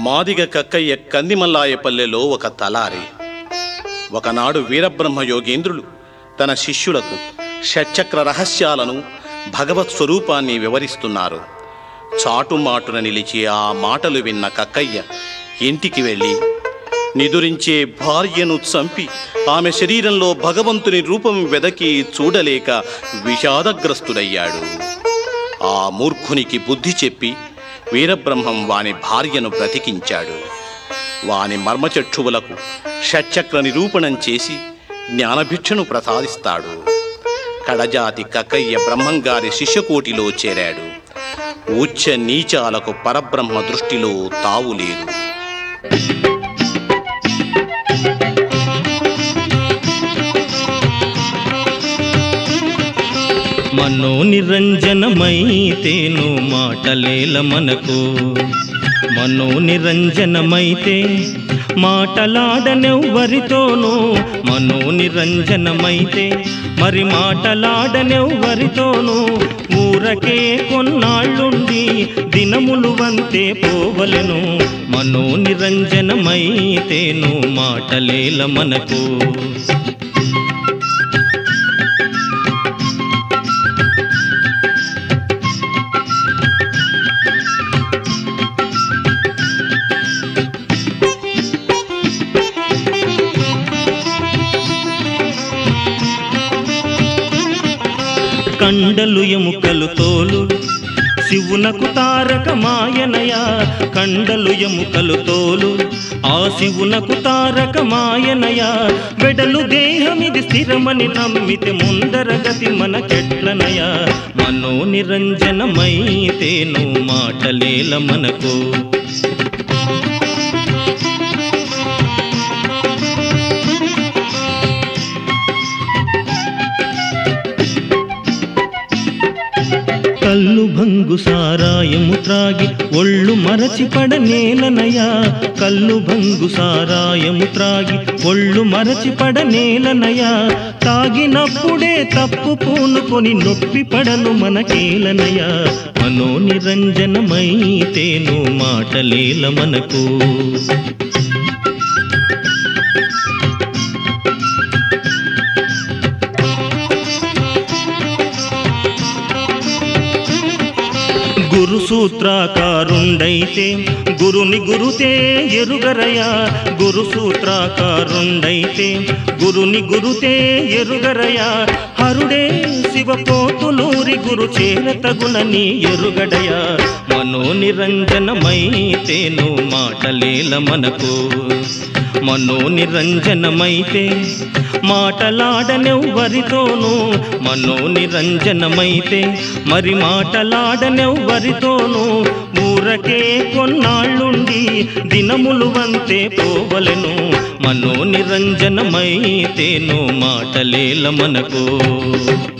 మాదిగ కక్కయ్య కందిమల్లాయపల్లెలో ఒక తలారి ఒకనాడు వీరబ్రహ్మ యోగేంద్రులు తన శిష్యులకు షట్చక్ర రహస్యాలను భగవత్ స్వరూపాన్ని వివరిస్తున్నారు చాటుమాటున నిలిచి ఆ మాటలు విన్న కక్కయ్య ఇంటికి వెళ్ళి నిదురించే భార్యను చంపి ఆమె శరీరంలో భగవంతుని రూపం వెదకి చూడలేక విషాదగ్రస్తుడయ్యాడు ఆ మూర్ఖునికి బుద్ధి చెప్పి వీరబ్రహ్మం వాని భార్యను బ్రతికించాడు వాని మర్మచక్షువులకు షట్చక్ర నిరూపణం చేసి జ్ఞానభిక్షను ప్రసాదిస్తాడు కడజాతి కక్కయ్య బ్రహ్మంగారి శిష్యకోటిలో చేరాడు ఉచ్చ నీచాలకు పరబ్రహ్మ దృష్టిలో తావు లేదు మనో నిరంజనమైతేను మాటలేల మనకు మనో నిరంజనమైతే మాటలాడనెవ్వరితోనూ మనో నిరంజనమైతే మరి మాటలాడనెవ్వరితోనూ ఊరకే కొన్నాళ్ళుండి దినములు వంతే పోవలెను మనో నిరంజనమైతేను మాటలేల మనకు కండలు ఎముకలు తోలు శివునకు తారక మాయనయ కండలు ఎముకలు తోలు ఆ శివునకు తారక మాయనయ వెడలు దేహమిది స్థిరమని నమ్మితే ముందర గతి మనకెట్లనయ మనో నిరంజనమైతేను మాటలేల మనకు కల్లు భంగు సారాయము త్రాగి ఒళ్ళు మరచిపడ నేలనయా కల్లు భంగు సారాయము త్రాగి ఒళ్ళు మరచిపడ నేలనయా తాగినప్పుడే తప్పు పూనుకొని నొప్పి పడను మనకేలనయా మనో నిరంజనమైతేను మాటలేల మనకు గురు సూత్రాకారుండైతే గురుని గురుతే ఎరుగరయా గురు సూత్రాకారుండైతే గురుని గురుతే ఎరుగరయా హరుడే శివపోతులూరి గురు చేరతగునని ఎరుగడయా మనో నిరంజనమైతేను మాటలేల మనకు మనో నిరంజనమైతే మాటలాడనెవ్వరితోనూ మనో నిరంజనమైతే మరి మాటలాడనెవ్వరితోనూ ఊరకే కొన్నాళ్ళుండి దినములు వంతే పోవలెను మనో నిరంజనమైతేను మాటలేల మనకు